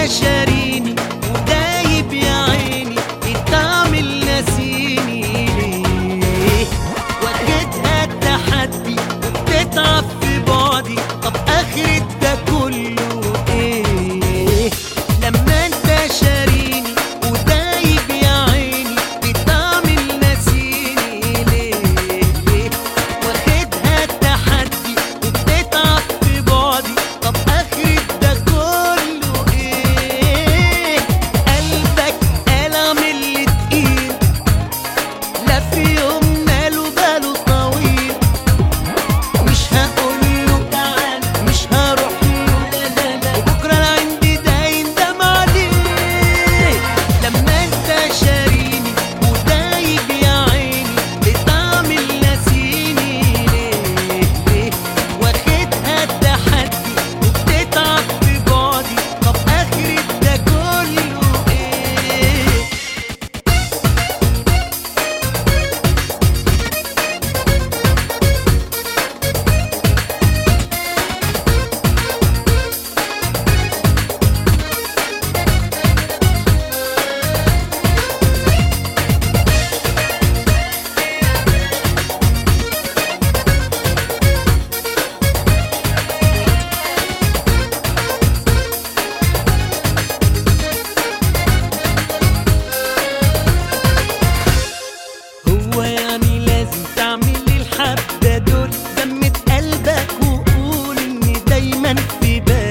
شاريني ودايب يا عيني بتعمل ناسيني ليه واجهتها التحدي وبتتعب في بعدي طب اخرة ده كله ايه لما انت شاريني ودايب يا عيني بتعمل ناسيني ليه واخدها التحدي وبتتعب في بعدي طب اخرة ده كله ايه قلبك قلم اللي تقيل لا في يوم ماله باله طويل مش هقوله تعال مش هروح له لا لا لا وبكره انا عندي ده يندم عليه لما انت شاريني ودايب يا عيني بتعمل ناسيني ليه ليه واخدها التحدي وبتتعب في بعدي طب اخرة ده كله ايه هو يعني لازم تعمل لي الحبة دول دمة قلبك وقول اني دايما في بالي